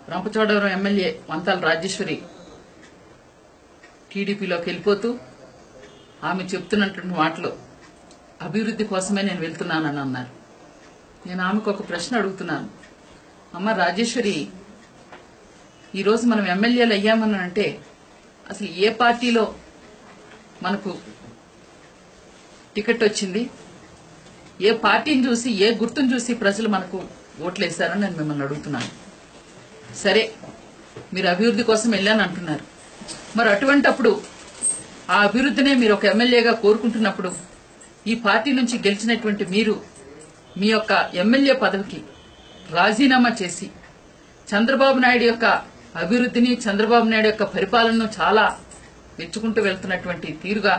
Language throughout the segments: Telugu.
రంపచోడవరం ఎమ్మెల్యే వంతాల రాజేశ్వరి టీడీపీలోకి వెళ్ళిపోతూ ఆమె చెప్తున్నటువంటి మాటలు అభివృద్ధి కోసమే నేను వెళ్తున్నానని అన్నారు నేను ఆమెకు ఒక ప్రశ్న అడుగుతున్నాను అమ్మ రాజేశ్వరి ఈరోజు మనం ఎమ్మెల్యేలు అయ్యామని అంటే అసలు ఏ పార్టీలో మనకు టికెట్ వచ్చింది ఏ పార్టీని చూసి ఏ గుర్తును చూసి ప్రజలు మనకు ఓట్లేశారని నేను మిమ్మల్ని అడుగుతున్నాను సరే మీరు అభివృద్ధి కోసం వెళ్ళాను అంటున్నారు మరి అటువంటప్పుడు ఆ అభివృద్ధినే మీరు ఒక ఎమ్మెల్యేగా కోరుకుంటున్నప్పుడు ఈ పార్టీ నుంచి గెలిచినటువంటి మీరు మీ యొక్క ఎమ్మెల్యే పదవికి రాజీనామా చేసి చంద్రబాబు నాయుడు యొక్క అభివృద్ధిని చంద్రబాబు నాయుడు యొక్క పరిపాలనను చాలా మెచ్చుకుంటూ వెళ్తున్నటువంటి తీరుగా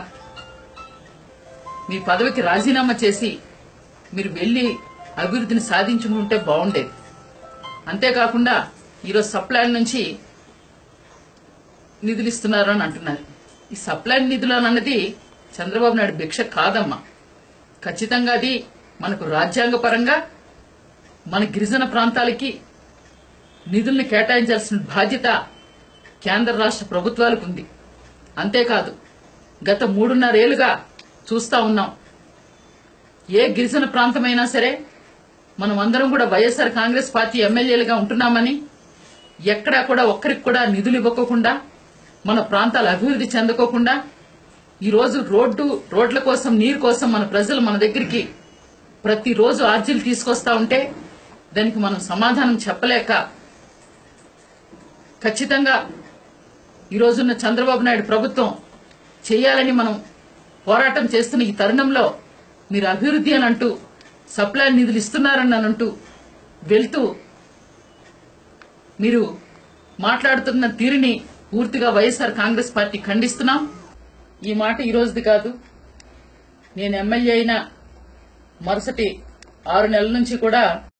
మీ పదవికి రాజీనామా చేసి మీరు వెళ్లి అభివృద్ధిని సాధించుకుంటే బాగుండేది అంతేకాకుండా ఈరోజు సప్లై నుంచి నిధులు ఇస్తున్నారు అని అంటున్నారు ఈ సప్లై నిధులు అన్నది చంద్రబాబు నాయుడు భిక్ష కాదమ్మా ఖచ్చితంగా అది మనకు రాజ్యాంగ పరంగా మన గిరిజన ప్రాంతాలకి నిధుల్ని కేటాయించాల్సిన బాధ్యత కేంద్ర రాష్ట్ర ప్రభుత్వాలకు ఉంది అంతేకాదు గత మూడున్నరేళ్లుగా చూస్తా ఉన్నాం ఏ గిరిజన ప్రాంతమైనా సరే మనం అందరం కూడా వైఎస్ఆర్ కాంగ్రెస్ పార్టీ ఎమ్మెల్యేలుగా ఉంటున్నామని ఎక్కడా కూడా ఒక్కరికి కూడా నిధులు ఇవ్వకోకుండా మన ప్రాంతాలు అభివృద్ధి చెందకోకుండా ఈ రోజు రోడ్డు రోడ్ల కోసం నీరు కోసం మన ప్రజలు మన దగ్గరికి ప్రతిరోజు ఆర్జీలు తీసుకొస్తా ఉంటే దానికి మనం సమాధానం చెప్పలేక ఖచ్చితంగా ఈ రోజున్న చంద్రబాబు నాయుడు ప్రభుత్వం చేయాలని మనం పోరాటం చేస్తున్న ఈ తరుణంలో మీరు అభివృద్ధి అని అంటూ సప్లై నిధులు ఇస్తున్నారని అని అంటూ వెళ్తూ మీరు మాట్లాడుతున్న తీరుని పూర్తిగా వైఎస్ఆర్ కాంగ్రెస్ పార్టీ ఖండిస్తున్నాం ఈ మాట ఈ రోజుది కాదు నేను ఎమ్మెల్యే అయిన మరుసటి ఆరు నెలల నుంచి కూడా